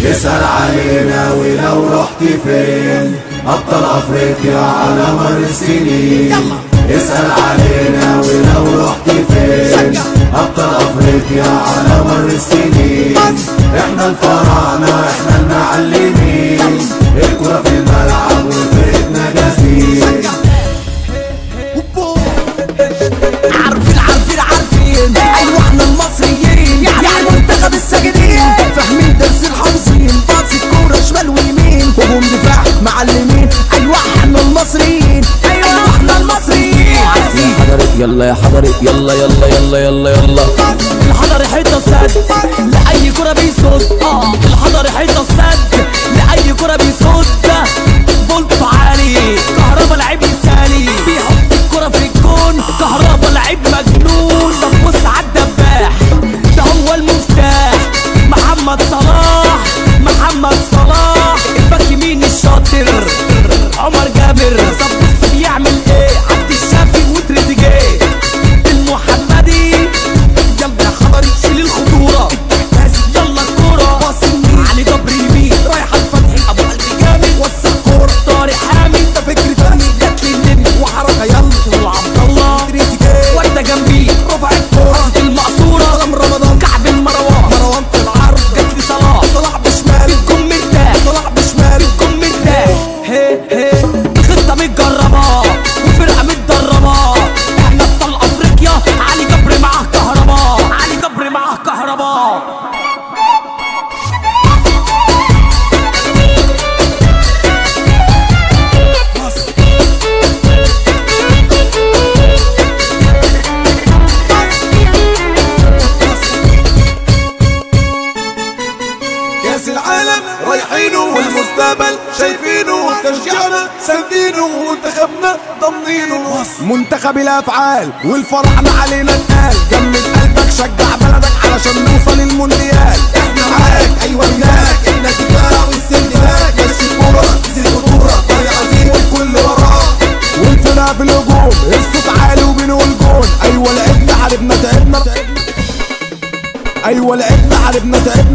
اسأل علينا ولو رحت فين أبطال أفريقيا على مر السنين اسأل علينا ولو رحت فين أبطال أفريقيا على مر السنين احنا الفراعنة احنا المعلمين الكرة في الملعب وفرقتنا جاهزين عارفين عارفين عارفين ايوه احنا المصريين يعني منتخب الساجدين فاهمين درس الحافظين باص الكوره شمال ويمين هجوم دفاع معلمين ايوه احنا المصريين ايوه احنا المصريين عارفين حضرت يلا يا حضرت يلا يلا يلا يلا يلا الحضري حيطه سد لاي كره بيصد اه الحضري حيطه سد لاي كره بيصد فولت عالي كهربا لعيب مثالي بيحط الكره في الجون كهربا لعيب مجنون طب بص عالدباح ده هو المفتاح محمد صلاح محمد صلاح الباك يمين الشاطر عمر جابر طب بص بيعمل ايه عبد الشافي وتريزيجيه المحمدي يلا يا حضري شيل الخطورة بس يلا الكورة باص النيل علي جبر يمين رايح الفتحي ابو قلبي جامد وسع كورة طارق حامد ده فكر فني جات لي النني وحركة يلا شغل عبد الله تريزيجيه وردة جنبي رفع الكورة المقصورة سلام رمضان كعب المروان مروان في العرض جات لي صلاح صلاح بشمال الجون مرتاح صلاح بشمال الجون مرتاح هي هي الخطة متجربة وفرقة متدربة احنا ابطال افريقيا علي جبر معاه كهرباء علي جبر معاه كهرباء كاس العالم رايحينه والمستقبل شايفينه وتشجيعنا ساندينه ومنتخبنا ضامنينه منتخب الافعال والفرحنا علينا اتقال جمد قلبك شجع بلدك علشان نوصل المونديال احنا معاك ايوه هناك احنا دفاع والسندباك ماشي الكورة تنزل الخطورة طريق عظيم والكل وراك والفرقه في الهجوم الصوت عالي وبنقول جون ايوه لعبنا حاربنا تعبنا ايوه لعبنا حاربنا تعبنا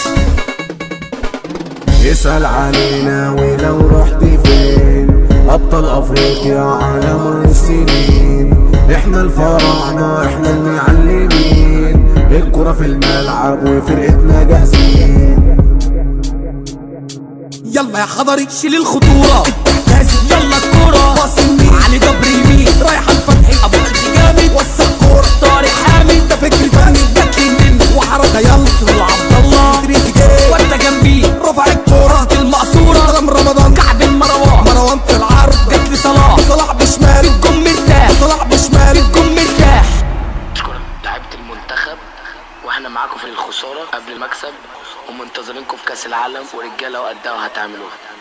اسأل علينا ولو رحت فين أبطال أفريقيا على مر السنين احنا الفراعنة احنا المعلمين الكرة في الملعب وفرقتنا جاهزين يلا يا حضري شيل الخطورة لازم يلا الكورة باص النيل علي جبر يمين رايح الفتحي ابو قلبي جامد وسع كورة طارق حامد ده فكر فني جات لي النني وحركة يلا شغل عبد الله تريزيجيه وردة جنبي رفع الكورة المقصورة سلام رمضان كعب المروان مروان في العرض جات لي صلاح صلاح بشمال الجون مرتاح صلاح بشمال الجون مرتاح اشكر لعيبه المنتخب واحنا معاكم في الخساره قبل المكسب ومنتظرينكم في كاس العالم ورجاله وقدها وهتعملوها